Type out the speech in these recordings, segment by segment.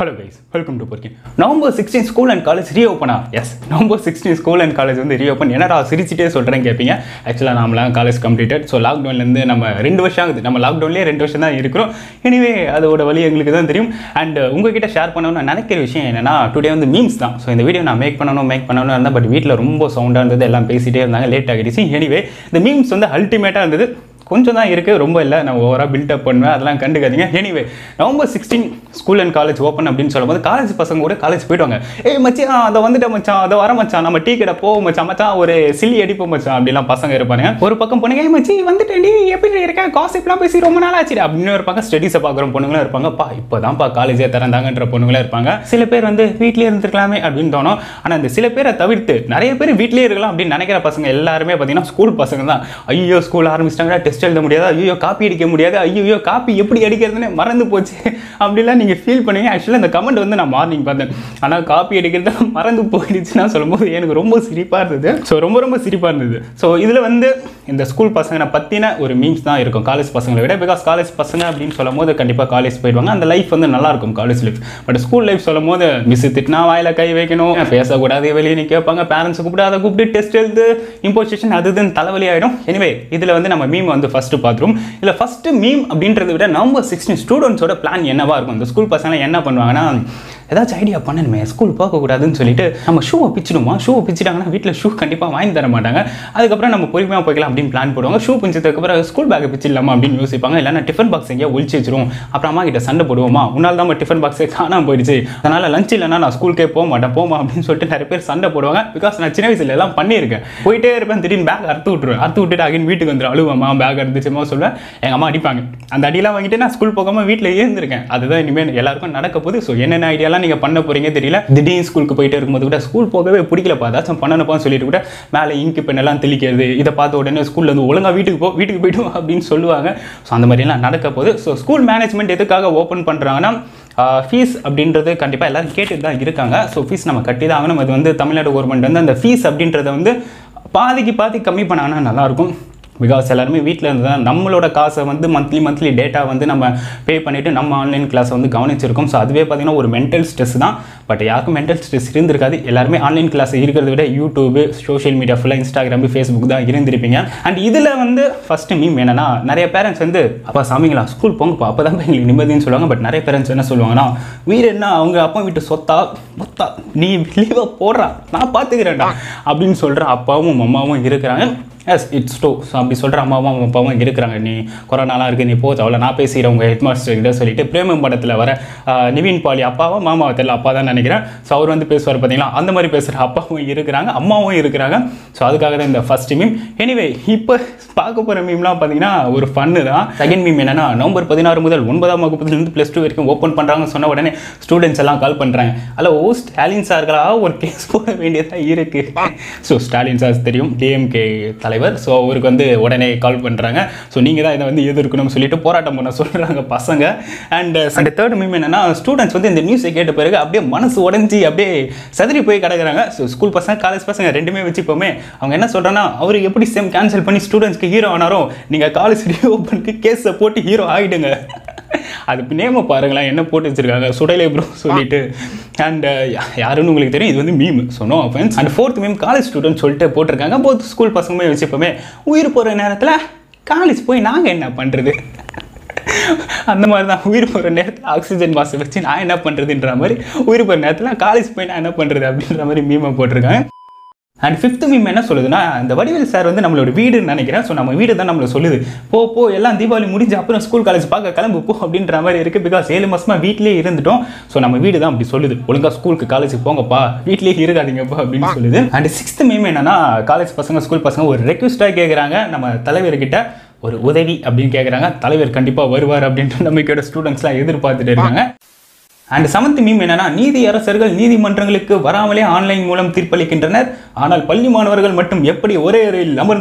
hello guys welcome to பொர்க்கின் November sixteen school and college ரீஓப்பனா yes November sixteen school and college வந்து reopen என்னடா சிரிச்சிட்டே சொல்கிறேன் கேட்பீங்க ஆக்சுவலாக நாமலாம் காலேஜ் கம்ப்ளீட்டட் ஸோ லாக்டவுன்லேருந்து நம்ம ரெண்டு வருஷம் ஆகுது நம்ம லாக்டவுன்லேயே ரெண்டு வருஷம் தான் இருக்கிறோம் எனிவே அதோட வழி எங்களுக்கு தான் தெரியும் அண்ட் உங்ககிட்ட ஷேர் பண்ணணும்னு நினைக்கிற விஷயம் என்னன்னா டுடே வந்து மீம்ஸ் தான் ஸோ இந்த வீடியோ நான் மேக் பண்ணணும் மேக் பண்ணணும் இருந்தேன் பட் வீட்டில் ரொம்ப சவுண்டாக இருந்தது எல்லாம் பேசிட்டே இருந்தாங்க லேட் ஆகிடுச்சு எனிவே இந்த மீம்ஸ் வந்து அல்டிமேட்டாக இருந்தது கொஞ்சம் தான் இருக்குது ரொம்ப இல்லை நான் ஓவராக பில்டப் பண்ணுவேன் அதெல்லாம் கண்டுக்காதீங்க anyway November sixteen school and college open அப்படின்னு சொல்லும்போது காலேஜ் பசங்க கூட காலேஜ் போயிடுவாங்க ஏய் மச்சான் அதை வந்துட்ட மச்சான் அதை வர மச்சான் நம்ம டீ கடை போவோம் மச்சான் மச்சான் ஒரு சில்லி அடிப்போம் மச்சான் அப்படிலாம் பசங்க இருப்பாங்க ஒரு பக்கம் பொண்ணுங்க ஏய் மச்சி வந்துட்டேன் எப்படி இருக்க காசிப்லாம் பேசி ரொம்ப நாள் ஆச்சு அப்படின்னு ஒரு பக்கம் ஸ்டடீஸை பார்க்குற பொண்ணுங்களும் இருப்பாங்க பா இப்போ தான்ப்பா காலேஜே திறந்தாங்கன்ற பொண்ணுங்களும் இருப்பாங்க சில பேர் வந்து வீட்லேயே இருந்திருக்கலாமே அப்படின்னு தோணும் ஆனால் இந்த சில பேரை தவிர்த்து நிறைய பேர் வீட்லேயே இருக்கலாம் அப்படின்னு நினைக்கிற பசங்க எல்லாருமே பார்த்தீங்கன்னா ஸ்கூல் பசங்க தான் ஐயோ ஸ்கூல் ஆரம்பிச்சிட்டாங்க டெஸ்ட் எழுத முடியாது ஐயோ காப்பி அடிக்க முடியாது ஐயோ காப்பி எப்படி அடிக்கிறதுன்னு மறந்து போச்சு அப்படிலாம் நீங்கள் ஃபீல் பண்ணுவீங்க ஆக்சுவலாக இந்த கமெண்ட் வந்து நான் மார்னிங் பார்த்தேன் ஆனால் காப்பி அடிக்கிறது மறந்து போயிடுச்சுன்னா சொல்லும்போது எனக்கு ரொம்ப சிரிப்பாக இருந்தது ஸோ ரொம்ப ரொம்ப சிரிப்பாக இருந்தது ஸோ இதில் வந்து இந்த ஸ்கூல் பசங்களை பற்றின ஒரு மீம்ஸ் தான் இருக்கும் காலேஜ் பசங்களை விட பிகாஸ் காலேஜ் பசங்க அப்படின்னு சொல்லும் போது கண்டிப்பாக காலேஜ் போயிடுவாங்க அந்த லைஃப் வந்து நல்லா இருக்கும் college life but school life சொல்லும் போது மிஸ் திட்டினா வாயில கை வைக்கணும் பேசக்கூடாது வெளியே நீ கேட்பாங்க பேரண்ட்ஸ் கூப்பிட்டு அதை கூப்பிட்டு டெஸ்ட் எழுது இம்போசிஷன் அது இதுன்னு தலைவலி ஆகிடும் எனிவே இதில் வந்து நம்ம மீம் வந்து ஃபஸ்ட்டு பார்த்துரும் இதில் ஃபஸ்ட்டு மீம் அப்படின்றத விட நவம்பர் சிக்ஸ்டீன் ஸ்டூடெண்ட்ஸோட பிளான் என்னவா இருக்கும் இந்த ஸ்கூல் பசங்க என்ன பண்ணுவாங்கன்னா ஏதாச்சும் ஐடியா பண்ணணுமே ஸ்கூல் போகக்கூடாதுன்னு சொல்லிட்டு நம்ம ஷூவை பிச்சிடுமா ஷூவை பிச்சிட்டாங்கன்னா வீட்டில் ஷூ கண்டிப்பாக வாங்கி தர மாட்டாங்க அதுக்கப்புறம் நம்ம பொறுமையாக போய்க்கலாம் அப்படின்னு பிளான் போடுவாங்க ஷூ பிஞ்சதுக்கப்புறம் ஸ்கூல் பேக்கை பிச்சிடலாமா அப்படின்னு யோசிப்பாங்க இல்லைனா டிஃபன் பாக்ஸ் எங்கேயா ஒழிச்சு வச்சிரும் அப்புறம் அம்மா கிட்ட சண்டை போடுவோமா உன்னால் தான் டிஃபன் பாக்ஸே காணாமல் போயிடுச்சு அதனால் லஞ்ச் இல்லைனா நான் ஸ்கூலுக்கே போக மாட்டேன் போமா அப்படின்னு சொல்லிட்டு நிறைய பேர் சண்டை போடுவாங்க பிகாஸ் நான் சின்ன வயசுல எல்லாம் பண்ணியிருக்கேன் போயிட்டே இருப்பேன் திடீர்னு பேக் அறுத்து விட்டுருவேன் அறுத்து விட்டுட்டு அகைன் வீட்டுக்கு வந்துடும் அழுவாமா பேக் இருந்துச்சுமா சொல்லுவேன் எங்கள் அம்மா அடிப்பாங்க அந்த அடியெல்லாம் வாங்கிட்டு நான் ஸ்கூல் போகாமல் வீட்டில் இருந்திருக்கேன் அதுதான் இனிமேல் எல்லாருக்கும் நடக்க போகுது ஸோ என்னென்ன ஐடியாலாம் நீங்கள் பண்ண போகிறீங்க தெரியல திடீர்னு ஸ்கூலுக்கு போயிட்டு இருக்கும்போது கூட ஸ்கூல் போகவே பிடிக்கலப்பா ஏதாச்சும் பண்ணணுப்பான்னு சொல்லிட்டு கூட மேலே இங்கு பெண்ணெல்லாம் தெளிக்கிறது இதை பார்த்த உடனே ஸ்கூல்ல இருந்து ஒழுங்காக வீட்டுக்கு போ வீட்டுக்கு போய்டும் அப்படின்னு சொல்லுவாங்க ஸோ அந்த மாதிரிலாம் நடக்க போகுது ஸோ ஸ்கூல் மேனேஜ்மெண்ட் எதுக்காக ஓப்பன் பண்ணுறாங்கன்னா ஃபீஸ் அப்படின்றது கண்டிப்பாக எல்லாரும் கேட்டுட்டு தான் இருக்காங்க ஸோ ஃபீஸ் நம்ம கட்டி தான் ஆகணும் அது வந்து தமிழ்நாடு கவர்மெண்ட் வந்து அந்த ஃபீஸ் அப்படின்றத வந்து பாதிக்கு பாதி கம்மி பண்ணாங்கன்னா நல்லாயிருக்கும் பிகாஸ் எல்லாருமே வீட்டில் இருந்து தான் நம்மளோட காசை வந்து மந்த்லி மந்த்லி டேட்டா வந்து நம்ம பே பண்ணிவிட்டு நம்ம ஆன்லைன் கிளாஸை வந்து கவனிச்சிருக்கோம் ஸோ அதுவே பார்த்திங்கன்னா ஒரு மென்டல் ஸ்ட்ரெஸ் தான் பட் யாருக்கும் மென்டல் ஸ்ட்ரெஸ் இருந்திருக்காது எல்லாருமே ஆன்லைன் கிளாஸ் இருக்கிறத விட யூடியூப் சோஷியல் மீடியா ஃபுல்லாக இன்ஸ்டாகிராம் ஃபேஸ்புக் தான் இருந்திருப்பீங்க அண்ட் இதில் வந்து ஃபஸ்ட்டு மீம் என்னன்னா நிறைய பேரண்ட்ஸ் வந்து அப்பா சாமிங்களா ஸ்கூல் போங்கப்பா அப்போ தான் எங்களுக்கு நிம்மதின்னு சொல்லுவாங்க பட் நிறைய பேரண்ட்ஸ் என்ன சொல்லுவாங்கன்னா வீடு என்ன அவங்க அப்பா வீட்டு சொத்தா மொத்தா நீ லீவாக போடுறா நான் பார்த்துக்கிறேன்டா அப்படின்னு சொல்கிற அப்பாவும் அம்மாவும் இருக்கிறாங்க எஸ் இட்ஸ் டூ ஸோ அப்படி சொல்கிற அம்மாவும் அப்பாவும் இருக்கிறாங்க நீ கொரோனாலாம் இருக்குது நீ போச்சு அவ்வளோ நான் பேசுகிறேன் உங்கள் ஹெட் மாஸ்டர் கிட்ட சொல்லிட்டு பிரேமம் படத்தில் வர ஆஹ், நிவின் பாலி அப்பாவா மாமாவை தெரியல அப்பா தான் நினைக்கிறேன் ஸோ அவர் வந்து பேசுவார் பார்த்தீங்களா அந்த மாதிரி பேசுகிற அப்பாவும் இருக்கிறாங்க அம்மாவும் இருக்கிறாங்க ஸோ அதுக்காக தான் இந்த ஃபர்ஸ்ட் மீம் எனிவே இப்போ பார்க்க போகிற மீம்லாம் பார்த்தீங்கன்னா ஒரு ஃபன்னு தான் செகண்ட் மீம் என்னன்னா நவம்பர் பதினாறு முதல் ஒன்பதாம் வகுப்புலேருந்து ப்ளஸ் டூ வரைக்கும் ஓப்பன் பண்ணுறாங்கன்னு சொன்ன உடனே ஸ்டூடெண்ட்ஸ் எல்லாம் கால் பண்ணுறாங்க ஹலோ ஓ ஸ்டாலின் சார்களா ஒரு கேஸ் போட வேண்டியதாக இருக்குது ஸோ ஸ்டாலின் சார் தெரியும் டிஎம்கே தலைவர் ஸோ அவருக்கு வந்து உடனே கால் பண்ணுறாங்க ஸோ நீங்கள் தான் இதை வந்து எதிர்க்கணும்னு சொல்லிட்டு போராட்டம் பண்ண சொல்கிறாங்க பசங்க அண்ட் அண்ட் தேர்ட் மீம் என்னன்னா ஸ்டூடெண்ட்ஸ் வந்து இந்த நியூஸை கேட்ட பிறகு அப்படியே மனசு உடஞ்சி அப்படியே சதறி போய் கிடக்குறாங்க ஸோ ஸ்கூல் பசங்க காலேஜ் பசங்க ரெண்டுமே வச்சுப்போமே அவங்க என்ன சொல்கிறாங்கன்னா அவர் எப்படி செம் கேன்சல் பண்ணி ஸ்டூடெண்ட்ஸ்க்கு ஹீரோ ஆனாரோ நீங்கள் காலேஜ் ரீஓப்பனுக்கு கேஸை போட்டு ஹீரோ ஆகிடுங்க அது நேம பாருங்களேன் என்ன போட்டு வச்சிருக்காங்க சுடலை ப்ரோ சொல்லிட்டு அண்ட் யாருன்னு உங்களுக்கு தெரியும் இது வந்து meme so no offence and fourth meme college student சொல்லிட்டு போட்டிருக்காங்க போத் ஸ்கூல் பசங்களுமே வச்சுப்போமே உயிர் போகிற நேரத்தில் காலேஜ் போய் நாங்கள் என்ன பண்ணுறது அந்த மாதிரி தான் உயிர் போகிற நேரத்தில் ஆக்சிஜன் மாசை வச்சு நான் என்ன பண்ணுறதுன்ற மாதிரி உயிர் போகிற நேரத்தில் காலேஜ் போய் நான் என்ன பண்ணுறது அப்படின்ற மாதிரி மீமை போட்டிருக்காங்க அண்ட் ஃபிஃப்த் மீம் என்ன சொல்லுதுன்னா இந்த வடிவேல் சார் வந்து நம்மளோட வீடுன்னு நினைக்கிறேன் ஸோ நம்ம வீடு தான் நம்மளை சொல்லுது போ போ எல்லாம் தீபாவளி முடிஞ்சு அப்புறம் ஸ்கூல் காலேஜ் பார்க்க கிளம்பு போ அப்படின்ற மாதிரி இருக்குது பிகாஸ் ஏழு மாசமா வீட்டிலேயே இருந்துட்டோம் ஸோ நம்ம வீடு தான் அப்படி சொல்லுது ஒழுங்கா ஸ்கூலுக்கு காலேஜுக்கு போங்கப்பா வீட்டிலேயே இருக்காதீங்கப்பா அப்படின்னு சொல்லுது அண்ட் சிக்ஸ்த் மீம் என்னன்னா காலேஜ் பசங்க ஸ்கூல் பசங்க ஒரு ரெக்வஸ்ட்டாக கேட்குறாங்க நம்ம தலைவர்கிட்ட ஒரு உதவி அப்படின்னு கேட்குறாங்க தலைவர் கண்டிப்பாக வருவார் அப்படின்ற நம்பிக்கையோட ஸ்டூடெண்ட்ஸ்லாம் எதிர்பார்த்துட்டு இருக்காங்க அண்ட் செவன்த் மீம் என்னன்னா நீதி அரசர்கள் நீதிமன்றங்களுக்கு வராமலே ஆன்லைன் மூலம் தீர்ப்பளிக்கின்றனர் ஆனால் பள்ளி மாணவர்கள் மட்டும் எப்படி ஒரே அறையில் அமர்ந்து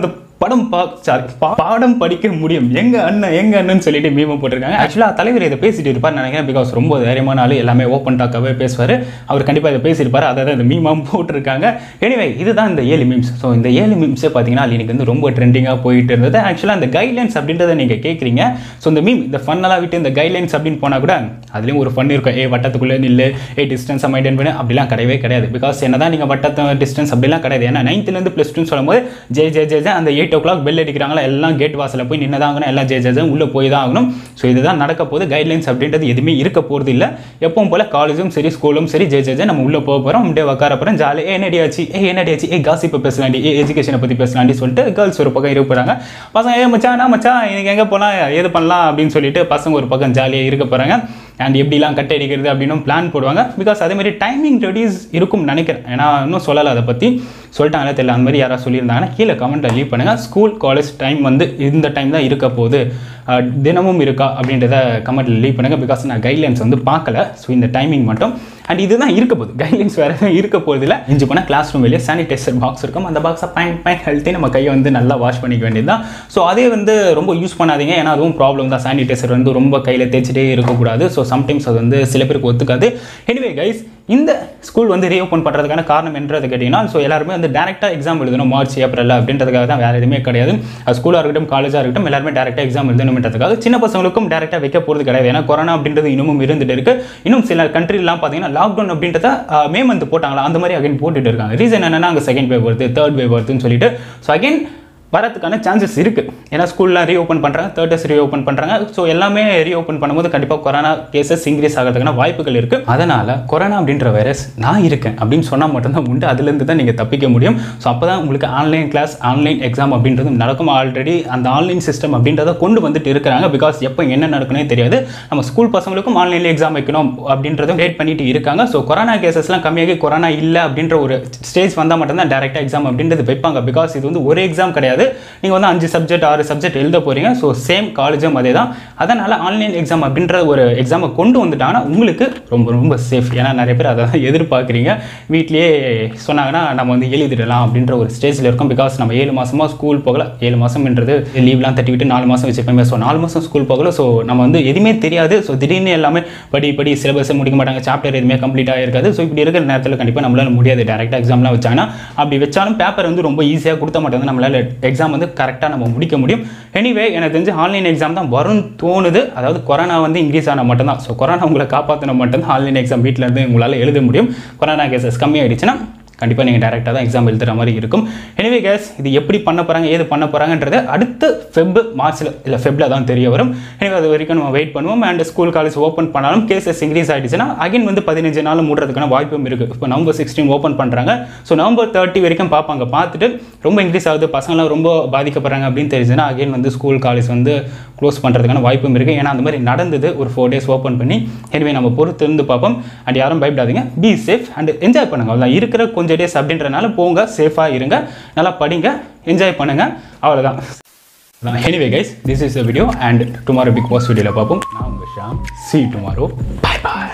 படம் பா sorry, பா- பாடம் படிக்க முடியும் எங்க அண்ணன் எங்க அண்ணன் சொல்லிட்டு மீம போட்டிருக்காங்க ஆக்சுவலாக தலைவர் இதை பேசிட்டு இருப்பார் நினைக்கிறேன் பிகாஸ் ரொம்ப தைரியமான ஆளு எல்லாமே ஓப்பன் டாக்காகவே பேசுவார் அவர் கண்டிப்பாக இதை பேசியிருப்பார் அதை தான் இந்த மீமாம் போட்டிருக்காங்க எனிவே இதுதான் இந்த ஏழு மீம்ஸ் ஸோ இந்த ஏழு மீம்ஸே பார்த்தீங்கன்னா இன்னைக்கு வந்து ரொம்ப ட்ரெண்டிங்காக போயிட்டு இருந்தது ஆக்சுவலாக அந்த கைட்லைன்ஸ் அப்படின்றத நீங்கள் கேட்குறீங்க ஸோ இந்த மீம் இந்த ஃபன்னெல்லாம் விட்டு இந்த கைட்லைன்ஸ் அப்படின்னு போனால் கூட அதுலேயும் ஒரு ஃபன் இருக்கும் ஏ வட்டத்துக்குள்ளே நில்லு ஏ டிஸ்டன்ஸை மெயின்டைன் பண்ணு அப்படிலாம் கிடையவே கிடையாது பிகாஸ் என்னதான் நீங்கள் வட்டத்தை டிஸ்டன்ஸ் அப்படிலாம் கிடையாது ஏன்னா நைன்த்லேருந்து ப்ளஸ் டூன்னு சொல்லும்போது ஜே ஜே ஜே ஜே அந்த எயிட் ஓ கிளாக் பெல் அடிக்கிறாங்களா எல்லாம் கேட் வாசலில் போய் நின்னதாகணும் எல்லாம் ஜே ஜே ஜே உள்ளே போய் தான் ஆகணும் ஸோ இதுதான் நடக்க போகுது கைட்லைன்ஸ் அப்படின்றது எதுவுமே இருக்க போகிறது இல்லை எப்பவும் போல காலேஜும் சரி ஸ்கூலும் சரி ஜே ஜே ஜே நம்ம உள்ளே போக போகிறோம் அப்படியே உட்கார போகிறோம் ஜாலி ஏ என்னடி ஆச்சு ஏ என்னடி ஆச்சு ஏ காசிப்பை பேசலாண்டி ஏ எஜுகேஷனை பற்றி பேசலாண்டி சொல்லிட்டு கேர்ள்ஸ் ஒரு பக்கம் இருக்க போகிறாங்க பசங்க ஏ மச்சான் நான் மச்சான் இன்னைக்கு எங்கே போகலாம் ஏது பண்ணலாம் அப்படின்னு சொல்லிட்டு பசங்க ஒரு பக்கம் ஜாலியாக இருக்க போகிறாங்க அண்ட் எப்படிலாம் கட் அடிக்கிறது அப்படின்னு பிளான் போடுவாங்க பிகாஸ் அதே மாதிரி டைமிங் ரெடியூஸ் இருக்கும்னு நினைக்கிறேன் ஏன்னா இன்னும் சொல்லலை அதை பற்றி சொல்லிட்டாங்களே தெரியல அந்த மாதிரி யாராவது சொல்லியிருந்தாங்கன்னா கீழே கமெண்ட்டில் லீவ் பண்ணுங்கள் ஸ்கூல் காலேஜ் டைம் வந்து இந்த டைம் தான் இருக்க போகுது அஹ், தினமும் இருக்கா அப்படின்றத கமெண்ட்டில் லீவ் பண்ணுங்கள் பிகாஸ் நான் கைட்லைன்ஸ் வந்து பார்க்கல ஸோ இந்த டைமிங் மட்டும் அண்ட் இதுதான் இருக்க போகுது கைட்லைன்ஸ் வேறு எதுவும் இருக்க போகுது இல்லை இஞ்சி போனால் கிளாஸ் ரூம் வெளியே சானிடைசர் பாக்ஸ் இருக்கும் அந்த பாக்ஸை பயன் பயன் ஹெல்த்தி நம்ம கையை வந்து நல்லா வாஷ் பண்ணிக்க வேண்டியது தான் ஸோ அதே வந்து ரொம்ப யூஸ் பண்ணாதீங்க ஏன்னா அதுவும் ப்ராப்ளம் தான் சானிடைசர் வந்து ரொம்ப கையில் தேய்ச்சிட்டே இருக்கக்கூடாது ஸோ சம்டைம்ஸ் அது வந்து சில பேருக்கு ஒத்துக்காது எனிவே கைஸ் இந்த ஸ்கூல் வந்து ரீஓப்பன் பண்ணுறதுக்கான காரணம் என்றது கேட்டிங்கன்னா ஸோ எல்லாருமே வந்து டேரெக்டாக எக்ஸாம் எழுதணும் மார்ச் ஏப்ரல் அப்படின்றதுக்காக தான் வேறு எதுவுமே கிடையாது அது ஸ்கூலாக இருக்கட்டும் காலேஜாக இருக்கட்டும் எல்லாருமே டேரெக்டாக எக்ஸாம் எழுதணுன்றதுக்காக சின்ன பசங்களுக்கும் டேரெக்டாக வைக்க போகிறது கிடையாது ஏன்னா கொரோனா அப்படின்றது இன்னமும் இருந்துட்டு இருக்கு இன்னும் சில கண்ட்ரிலாம் பார்த்தீங்கன்னா லாக்டவுன் அப்படின்றத ஆஹ், மே மந்த் போட்டாங்களா அந்த மாதிரி அகைன் போட்டுட்டு இருக்காங்க ரீசன் என்னன்னா அங்கே செகண்ட் வேவ் வருது தேர்ட் வேவ் வருதுன்னு சொல்லிட்டு ஸோ அகைன் வரதுக்கான சான்சஸ் இருக்குது ஏன்னா ஸ்கூல்லாம் ரீஓப்பன் பண்ணுறாங்க தேர்ட்டஸ் ரீஓப்பன் பண்ணுறாங்க ஸோ எல்லாமே ரீஓப்பன் பண்ணும்போது கண்டிப்பாக கொரோனா கேசஸ் இன்க்ரீஸ் ஆகிறதுக்கான வாய்ப்புகள் இருக்குது அதனால் கொரோனா அப்படின்ற வைரஸ் நான் இருக்கேன் அப்படின்னு சொன்னால் மட்டும்தான் உண்டு அதுலேருந்து தான் நீங்கள் தப்பிக்க முடியும் ஸோ அப்போ தான் உங்களுக்கு ஆன்லைன் கிளாஸ் ஆன்லைன் எக்ஸாம் அப்படின்றது நடக்கும் ஆல்ரெடி அந்த ஆன்லைன் சிஸ்டம் அப்படின்றத கொண்டு வந்துட்டு இருக்கிறாங்க பிகாஸ் எப்போ என்ன நடக்குனே தெரியாது நம்ம ஸ்கூல் பசங்களுக்கும் ஆன்லைனில் எக்ஸாம் வைக்கணும் அப்படின்றதும் வெயிட் பண்ணிட்டு இருக்காங்க ஸோ கொரோனா கேசஸ்லாம் கம்மியாகி கொரோனா இல்லை அப்படின்ற ஒரு ஸ்டேஜ் வந்தால் மட்டும்தான் டேரெக்டாக எக்ஸாம் அப்படின்றது வைப்பாங்க பிகாஸ் இது வந்து ஒரு எக்ஸாம் கிடையாது நீங்கள் வந்து அஞ்சு சப்ஜெக்ட் ஆறு சப்ஜெக்ட் எழுத போகிறீங்க ஸோ சேம் காலேஜும் அதே தான் அதனால் ஆன்லைன் எக்ஸாம் அப்படின்ற ஒரு எக்ஸாமை கொண்டு வந்துட்டாங்கன்னா உங்களுக்கு ரொம்ப ரொம்ப சேஃப் ஏன்னா நிறைய பேர் அதை தான் எதிர்பார்க்குறீங்க வீட்லேயே சொன்னாங்கன்னா நம்ம வந்து எழுதிடலாம் அப்படின்ற ஒரு ஸ்டேஜில் இருக்கும் பிகாஸ் நம்ம ஏழு மாதமாக ஸ்கூல் போகல ஏழு மாதம்ன்றது லீவ்லாம் தட்டி விட்டு நாலு மாதம் வச்சுப்போமே ஸோ நாலு மாதம் ஸ்கூல் போகல ஸோ நம்ம வந்து எதுவுமே தெரியாது ஸோ திடீர்னு எல்லாமே படி படி சிலபஸை முடிக்க மாட்டாங்க சாப்டர் எதுவுமே கம்ப்ளீட் ஆகிருக்காது ஸோ இப்படி இருக்கிற நேரத்தில் கண்டிப்பாக நம்மளால முடியாது டேரெக்டாக எக்ஸாம்லாம் வச்சாங்கன்னா அப்படி வச்சாலும் பேப்பர் வந்து ரொம்ப ஈஸியாக கொடுத்த மாட்டேங்குது நம்மளால எக்ஸாம் வந்து கரெக்டாக நம்ம முடிக்க முடியும் எனிவே எனக்கு தெரிஞ்சு ஆன்லைன் எக்ஸாம் தான் வரும்னு தோணுது அதாவது கொரோனா வந்து இன்க்ரீஸ் ஆனால் மட்டும்தான் ஸோ கொரோனா உங்களை காப்பாற்றின மட்டும்தான் ஆன்லைன் எக்ஸாம் வீட்டில் இருந்து உங்களால் எழுத முடியும் கொரோனா கேசஸ் கம்மியாயிடுச்சுன்னா கண்டிப்பாக நீங்கள் டேரெக்டாக தான் எக்ஸாம் எழுதுகிற மாதிரி இருக்கும் எனிவே கேஸ் இது எப்படி பண்ண போகிறாங்க ஏது பண்ண போகிறாங்கன்றது அடுத்த ஃபெப் மார்ச்சில் இல்லை ஃபெப்பில் தான் தெரிய வரும் எனவே அது வரைக்கும் நம்ம வெயிட் பண்ணுவோம் அண்ட் ஸ்கூல் காலேஜ் ஓப்பன் பண்ணாலும் கேசஸ் இன்க்ரீஸ் ஆகிடுச்சுன்னா அகைன் வந்து பதினஞ்சு நாள் மூடுறதுக்கான வாய்ப்பும் இருக்குது இப்போ நவம்பர் சிக்ஸ்டீன் ஓப்பன் பண்ணுறாங்க ஸோ நவம்பர் தேர்ட்டி வரைக்கும் பார்ப்பாங்க பார்த்துட்டு ரொம்ப இன்க்ரீஸ் ஆகுது பசங்களாம் ரொம்ப பாதிக்கப்படுறாங்க அப்படின்னு தெரிஞ்சுன்னா அகைன் வந்து ஸ்கூல் காலேஜ் வந்து க்ளோஸ் பண்ணுறதுக்கான வாய்ப்பும் இருக்குது ஏன்னா அந்த மாதிரி நடந்தது ஒரு ஃபோர் டேஸ் ஓப்பன் பண்ணி எனவே நம்ம பொறுத்து இருந்து பார்ப்போம் அண்ட் யாரும் பயப்படாதீங்க பி சேஃப் அண்ட் என்ஜாய் பண்ணுங்க அவ்வளோதான் இருக்கிற கொஞ்சம் டேஸ் அப்படின்றனால போங்க சேஃபாக இருங்க நல்லா படிங்க என்ஜாய் பண்ணுங்க அவ்வளோதான் anyway guys this is the video and tomorrow Big Boss வீடியோவில் பார்ப்போம் நான் உங்கள் ஷாம் சி டுமாரோ பை பாய்